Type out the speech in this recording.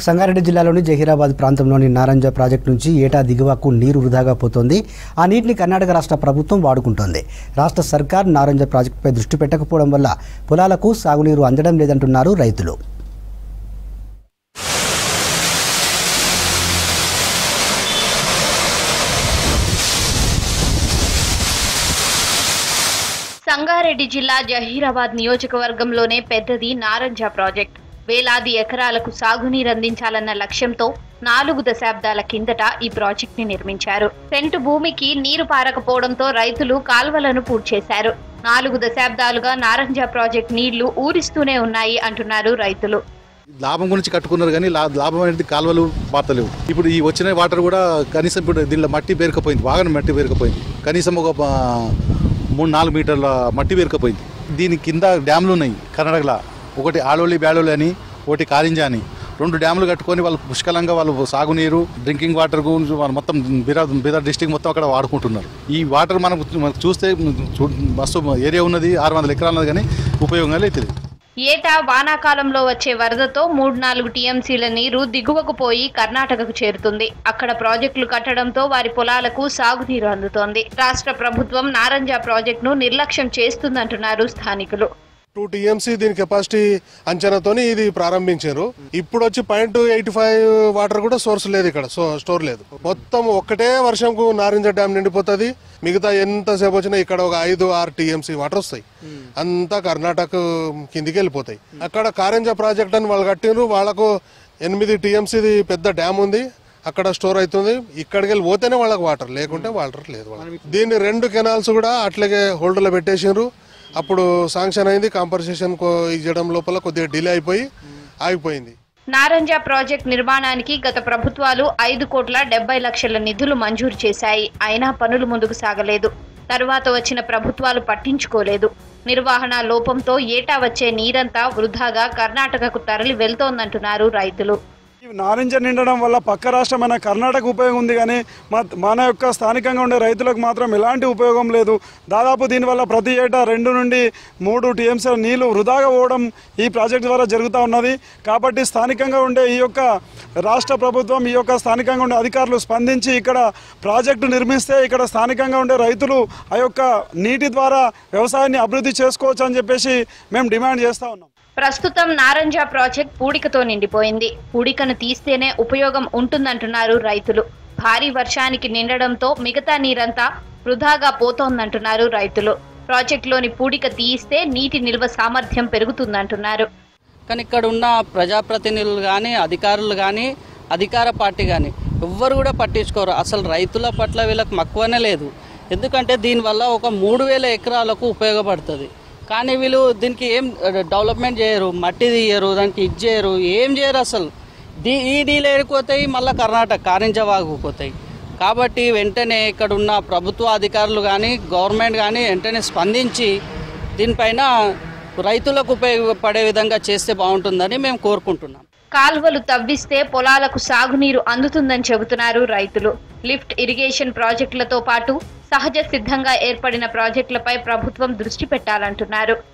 సంగారెడ్డి జిల్లాలోని జహీరాబాద్ ప్రాంతంలోని నారంజ ప్రాజెక్టు నుంచి ఏటా దిగువకు నీరు వృధాగా పోతోంది ఆ నీటిని కర్ణాటక రాష్ట్ర ప్రభుత్వం వాడుకుంటోంది రాష్ట్ర సర్కార్ నారంజ ప్రాజెక్టుపై దృష్టి పెట్టకపోవడం వల్ల పొలాలకు సాగునీరు అందడం లేదంటున్నారు రైతులు సంగారెడ్డి జిల్లా జహీరాబాద్ నియోజకవర్గంలోనే పెద్దది నారంజ ప్రాజెక్ట్ వేలాది ఎకరాలకు సాగునీరు అందించాలన్న లక్ష్యంతో నాలుగు దశాబ్దాల కిందట ఈ ప్రాజెక్ట్ ని నిర్మించారు సెంటు భూమికి నీరు పారకపోవడంతో రైతులు కాల్వలను పూడ్చేశారు నాలుగు దశాబ్దాలుగా నారంజ ప్రాజెక్ట్ నీళ్లు ఊరిస్తూనే ఉన్నాయి అంటున్నారు రైతులు లాభం గురించి కట్టుకున్నారు కానీ లా- లాభం అనేది కాలువలు పాతలేవు ఇప్పుడు ఈ వచ్చిన వాటర్ కూడా కనీసం ఇప్పుడు దీనిలో మట్టి పేరుకపోయింది బాగా మట్టి పేరుకపోయింది కనీసం ఒక ఆ, మూడు నాలుగు మీటర్ల మట్టి పేరుకపోయింది దీని కింద డ్యామ్లు ఉన్నాయి కర్ణాటకలో ఒకటి ఆలోలి బ్యాలోలి అని ఒకటి కారింజా అని రెండు డ్యాములు కట్టుకొని వాళ్ళు పుష్కలంగా వాళ్ళు సాగునీరు డ్రింకింగ్ వాటర్ గురించి వాళ్ళు మొత్తం బిరా బిదర్ డిస్టిక్ మొత్తం అక్కడ వాడుకుంటున్నారు ఈ వాటర్ మనకు మనకు చూస్తే చూ- మస్తు ఏరియా ఉన్నది ఆరు వందల ఎకరాలు ఉన్నది కానీ ఉపయోగంగా లేదు ఏటా వానాకాలంలో వచ్చే వరదతో మూడు నాలుగు టీఎంసీల నీరు దిగువకు పోయి కర్ణాటకకు చేరుతుంది అక్కడ ప్రాజెక్టులు కట్టడంతో వారి పొలాలకు సాగునీరు అందుతోంది రాష్ట్ర ప్రభుత్వం నారంజ ప్రాజెక్టును నిర్లక్ష్యం చేస్తుందంటున్నారు స్థానికులు టూ టీఎంసీ దీని కెపాసిటీ అంచనాతోని ఇది ప్రారంభించారు ఇప్పుడు వచ్చి పాయింట్ ఎయిటీ ఫైవ్ వాటర్ కూడా సోర్స్ లేదు ఇక్కడ సో స్టోర్ లేదు మొత్తం ఒక్కటే వర్షంకు నారింజ డ్యామ్ నిండిపోతుంది మిగతా ఎంతసేపు వచ్చినా ఇక్కడ ఒక ఐదు ఆరు టీఎంసీ వాటర్ వస్తాయి అంతా కర్ణాటక కిందికి వెళ్ళిపోతాయి అక్కడ కారెంజ ప్రాజెక్ట్ అని వాళ్ళు కట్టినారు వాళ్ళకు ఎనిమిది టీఎంసీది పెద్ద డ్యామ్ ఉంది అక్కడ స్టోర్ అవుతుంది ఇక్కడికి వెళ్ళి పోతేనే వాళ్ళకి వాటర్ లేకుంటే వాటర్ లేదు వాళ్ళకి. దీన్ని రెండు కెనాల్స్ కూడా అట్లాగే హోల్డర్లో పెట్టేసిండ్రు అప్పుడు శాంక్షన్ అయింది కాంపన్సేషన్ ఇచ్చడం లోపల కొద్దిగా డిలే అయిపోయి ఆగిపోయింది నారంజ ప్రాజెక్ట్ నిర్మాణానికి గత ప్రభుత్వాలు ఐదు కోట్ల డెబ్బై లక్షల నిధులు మంజూరు చేశాయి అయినా పనులు ముందుకు సాగలేదు తరువాత వచ్చిన ప్రభుత్వాలు పట్టించుకోలేదు నిర్వహణ లోపంతో ఏటా వచ్చే నీరంతా వృధాగా కర్ణాటకకు తరలి వెళ్తోందంటున్నారు రైతులు ఈ నారింజ నిండడం వల్ల పక్క రాష్ట్రమైన కర్ణాటక ఉపయోగం ఉంది కానీ మా- మన యొక్క స్థానికంగా ఉండే రైతులకు మాత్రం ఎలాంటి ఉపయోగం లేదు దాదాపు దీనివల్ల ప్రతి ఏటా రెండు నుండి మూడు టీఎంసీల నీళ్లు వృధాగా పోవడం ఈ ప్రాజెక్ట్ ద్వారా జరుగుతూ ఉన్నది కాబట్టి స్థానికంగా ఉండే ఈ యొక్క రాష్ట్ర ప్రభుత్వం ఈ యొక్క స్థానికంగా ఉండే అధికారులు స్పందించి ఇక్కడ ప్రాజెక్టు నిర్మిస్తే ఇక్కడ స్థానికంగా ఉండే రైతులు ఆ యొక్క నీటి ద్వారా వ్యవసాయాన్ని అభివృద్ధి చేసుకోవచ్చు అని చెప్పేసి మేము డిమాండ్ చేస్తూ ఉన్నాం ప్రస్తుతం నారంజ ప్రాజెక్ట్ పూడికతో నిండిపోయింది పూడికను తీస్తేనే ఉపయోగం ఉంటుందంటున్నారు రైతులు భారీ వర్షానికి నిండడంతో మిగతా నీరంతా వృధాగా పోతోందంటున్నారు రైతులు ప్రాజెక్టులోని పూడిక తీయిస్తే నీటి నిల్వ సామర్థ్యం పెరుగుతుందంటున్నారు కానీ ఇక్కడ ఉన్న ప్రజాప్రతినిధులు కానీ అధికారులు కానీ అధికార పార్టీ కానీ ఎవ్వరు కూడా పట్టించుకోరు అసలు రైతుల పట్ల వీళ్ళకి మక్కువనే లేదు ఎందుకంటే దీనివల్ల ఒక మూడు వేల ఎకరాలకు ఉపయోగపడుతుంది కానీ వీళ్ళు దీనికి ఏం డెవలప్మెంట్ చేయరు మట్టి తీయరు దానికి ఇది చేయరు ఏం చేయరు అసలు దీ ఈ డీలు ఏడిపోతాయి మళ్ళీ కర్ణాటక కారించవాగు పోతాయి కాబట్టి వెంటనే ఇక్కడ ఉన్న ప్రభుత్వ అధికారులు కానీ గవర్నమెంట్ కానీ వెంటనే స్పందించి దీనిపైన రైతులకు ఉపయోగపడే విధంగా చేస్తే బాగుంటుందని మేము కోరుకుంటున్నాం కాల్వలు తవ్విస్తే పొలాలకు సాగునీరు అందుతుందని చెబుతున్నారు రైతులు లిఫ్ట్ ఇరిగేషన్ ప్రాజెక్టులతో పాటు సహజ సిద్ధంగా ఏర్పడిన ప్రాజెక్టులపై ప్రభుత్వం దృష్టి పెట్టాలంటున్నారు